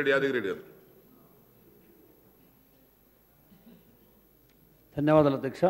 రెడ్డి యాదగిరి రెడ్డి గారు ధన్యవాదాలు అధ్యక్ష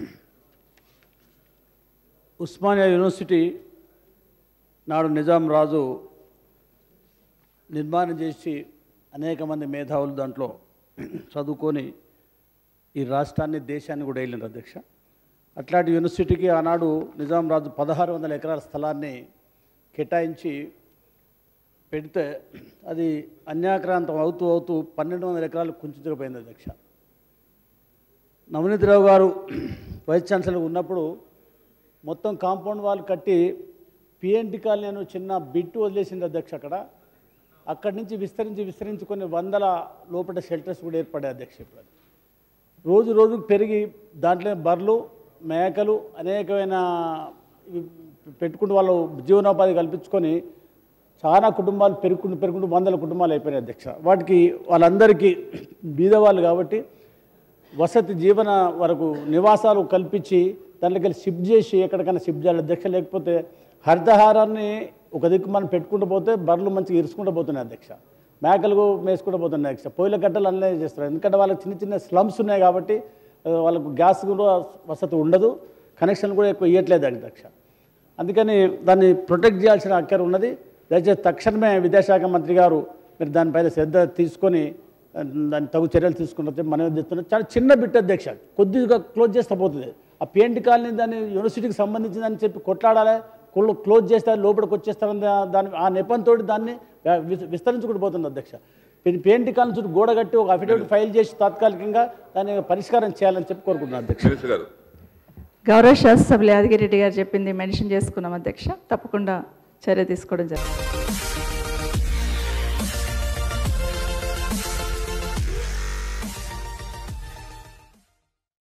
ఉస్మానియా యూనివర్సిటీ నాడు నిజాం రాజు నిర్మాణం చేసి అనేక మంది మేధావులు దాంట్లో చదువుకొని ఈ రాష్ట్రాన్ని దేశాన్ని కూడా వెళ్ళినారు అధ్యక్ష అట్లాంటి యూనివర్సిటీకి ఆనాడు నిజాం రాజు పదహారు వందల ఎకరాల స్థలాన్ని కేటాయించి పెడితే అది అన్యాక్రాంతం అవుతూ అవుతూ పన్నెండు వందల ఎకరాలు కుంచుకుపోయింది అధ్యక్ష నవనీతిరావు గారు వైస్ ఛాన్సలర్ ఉన్నప్పుడు మొత్తం కాంపౌండ్ వాల్ కట్టి పిఎన్టీ కాలనీ అని చిన్న బిట్టు వదిలేసింది అధ్యక్ష అక్కడ అక్కడి నుంచి విస్తరించి విస్తరించి కొన్ని వందల లోపల షెల్టర్స్ కూడా ఏర్పడాయి అధ్యక్ష ఇప్పుడు అది. రోజు రోజు పెరిగి దాంట్లో బర్రెలు మేకలు అనేకమైన ఇవి పెట్టుకుంటూ వాళ్ళు జీవనోపాధి కల్పించుకొని చాలా కుటుంబాలు పెరుగుకుంటూ పెరుగుకుంటూ వందల కుటుంబాలు అయిపోయినాయి అధ్యక్ష వాటికి వాళ్ళందరికీ బీదవాళ్ళు కాబట్టి వసతి జీవన వరకు నివాసాలు కల్పించి దాంట్లోకి షిఫ్ట్ చేసి ఎక్కడికైనా షిఫ్ట్ చేయాలి అధ్యక్ష లేకపోతే హరితహారాన్ని ఒక దిక్కు మనం పెట్టుకుంటూ పోతే బర్రెలు మంచిగా ఇరుచుకుంటూ పోతున్నాయి అధ్యక్ష మేకలు మేసుకుంటూ పోతున్నాయి అధ్యక్ష పొయ్యిల గట్టలు అన్నీ చేస్తారు ఎందుకంటే వాళ్ళకి చిన్న చిన్న స్లమ్స్ ఉన్నాయి కాబట్టి ఆ, వాళ్ళకు గ్యాస్ కూడా వసతి ఉండదు కనెక్షన్ కూడా ఎక్కువ ఇవ్వట్లేదు అధ్యక్ష అందుకని దాన్ని ప్రొటెక్ట్ చేయాల్సిన అక్కర ఉన్నది దయచేసి తక్షణమే విద్యాశాఖ మంత్రి గారు మీరు దానిపైన శ్రద్ధ తీసుకొని ఆ, దాన్ని తగు చర్యలు తీసుకుంటే మనం చెప్తున్నాం చాలా చిన్న బిట్ అధ్యక్ష కొద్దిగా క్లోజ్ చేస్తే పోతుంది ఆ పెయింట్ కాలనీ దాన్ని యూనివర్సిటీకి సంబంధించిందని చెప్పి కొట్లాడాలి కుళ్ళు క్లోజ్ చేస్తే లోపలికి వచ్చేస్తారని దా- దాని ఆ నెపంతో దాన్ని వి- విస్తరించుకుంటూ పోతుంది అధ్యక్ష పెయింట్ కాలనీ చుట్టూ గోడ కట్టి ఒక అఫిడవిట్ ఫైల్ చేసి తాత్కాలికంగా దాన్ని పరిష్కారం చేయాలని చెప్పి కోరుకుంటున్నాను అధ్యక్ష మినిస్టర్ గారు గౌరవ శాసనసభ్యులు యాదగిరి రెడ్డి గారు చెప్పింది మెన్షన్ చేసుకున్నాం అధ్యక్ష తప్పకుండా చర్య తీసుకోవడం జరుగుతుంది